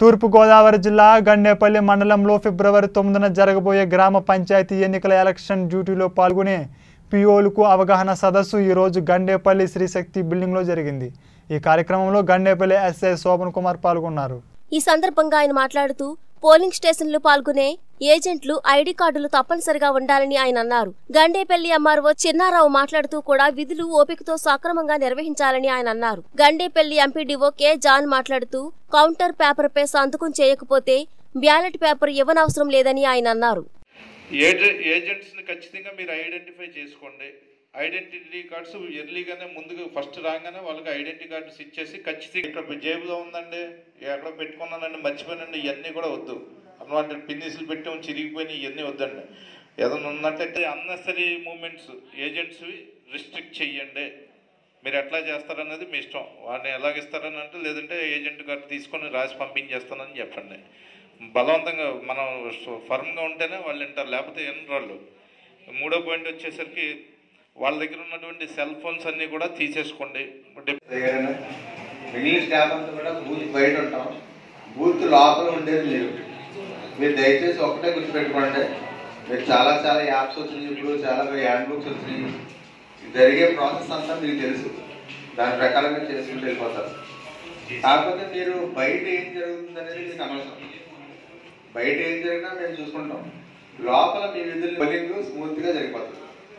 తూర్పుగోదావరి జిల్లా గండేపల్లి మండలంలో ఫిబ్రవరి తొమ్మిదిన జరగబోయే గ్రామ పంచాయతీ ఎన్నికల ఎలక్షన్ డ్యూటీలో పాల్గొనే పిఓలకు అవగాహన సదస్సు ఈరోజు గండేపల్లి శ్రీశక్తి బిల్డింగ్లో జరిగింది ఈ కార్యక్రమంలో గండేపల్లి ఎస్ఐ శోభన్ కుమార్ పాల్గొన్నారు ఈ సందర్భంగా ఆయన మాట్లాడుతూ పోలింగ్ స్టేషన్లు పాల్గొనే ఏజెంట్లు ఐడి కార్డులు తప్పనిసరిగా ఉండాలని ఆయన అన్నారు గండేపల్లి ఎంఆర్ఓ చిన్నారావు మాట్లాడుతూ కూడా విధులు ఓపికతో సక్రమంగా నిర్వహించాలని ఆయన అన్నారు గండేపల్లి ఎంపీడీఓ కె జాన్ మాట్లాడుతూ కౌంటర్ పేపర్పై సంతకం చేయకపోతే బ్యాలెట్ పేపర్ ఇవ్వనవసరం లేదని ఆయన అన్నారు ఏజె ఏజెంట్స్ని ఖచ్చితంగా మీరు ఐడెంటిఫై చేసుకోండి ఐడెంటిటీ కార్డ్స్ ఎర్లీగానే ముందుగా ఫస్ట్ రాగానే వాళ్ళకి ఐడెంటిటీ కార్డ్స్ ఇచ్చేసి ఖచ్చితంగా ఇక్కడ జేబులో ఉందండి ఎక్కడ పెట్టుకున్నానండి మర్చిపోయానండి ఇవన్నీ కూడా వద్దు అన్నమాట పిన్నిసులు పెట్టాం చిరిగిపోయినాయి ఇవన్నీ వద్దండి ఏదైనా ఉన్నట్టయితే అన్నెసరీ మూమెంట్స్ ఏజెంట్స్వి రిస్ట్రిక్ట్ చెయ్యండి మీరు ఎట్లా చేస్తారన్నది మీ ఇష్టం వాడిని ఎలాగిస్తారని అంటే లేదంటే ఏజెంట్ గారు తీసుకొని రాసి పంపించేస్తానని చెప్పండి బలవంతంగా మనం ఫర్మ్గా ఉంటేనే వాళ్ళు వింటారు లేకపోతే వినరు వాళ్ళు మూడో పాయింట్ వచ్చేసరికి వాళ్ళ దగ్గర ఉన్నటువంటి సెల్ ఫోన్స్ అన్నీ కూడా తీసేసుకోండి డిప్- దగ్గరనే మిగిలిన స్టాఫ్ అంతా కూడా బూత్ బయట ఉంటాం బూత్ లోపల ఉండేది మీరు మీరు దయచేసి ఒక్కటే గుర్తుపెట్టుకోండి మీరు చాలా చాలా యాప్స్ వచ్చినాయి ఇప్పుడు చాలా హ్యాండ్ బుక్స్ వచ్చినాయి జరిగే ప్రాసెస్ అంతా మీకు తెలుసు దాని ప్రకారంగా చేసుకుంటూ వెళ్ళిపోతారు కాకపోతే మీరు బయట ఏం జరుగుతుంది అనేది మీకు అనవసరం బయట ఏం జరిగినా మేము చూసుకుంటాం లోపల మీ విధులు పోలింగ్ స్మూత్ గా జరిగిపోతుంది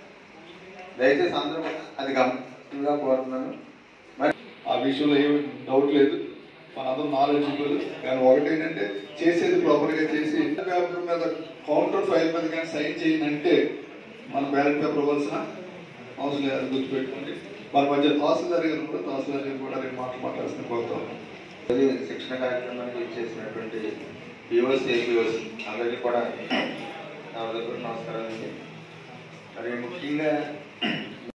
దయచేసి అందరూ కూడా అది గమనించగా కోరుతున్నాను ఆ విషయంలో ఏమి డౌట్ లేదు మనందరం నాలెడ్జిబుల్ కానీ ఒకటి ఏంటంటే చేసేది ప్రాపర్గా చేసి పేపర్ మీద కౌంటర్ ఫైల్ మీద కానీ సైన్ చేయనంటే మన బ్యాలెట్ పేపర్ ఇవ్వాల్సిన అవసరం లేదు అది గుర్తుపెట్టుకోండి మన మధ్య తహసీల్దార్ గారు కూడా తహసీల్దార్ గారు కూడా రెండు మాటలు మాట్లాడాల్సిన కోరుతా ఉన్నాం ఇది శిక్షణ కార్యక్రమానికి ఇచ్చేసినటువంటి పిఓసి ఏపీఓసి అందరికీ కూడా నా దగ్గర నమస్కారం అండి మరి ముఖ్యంగా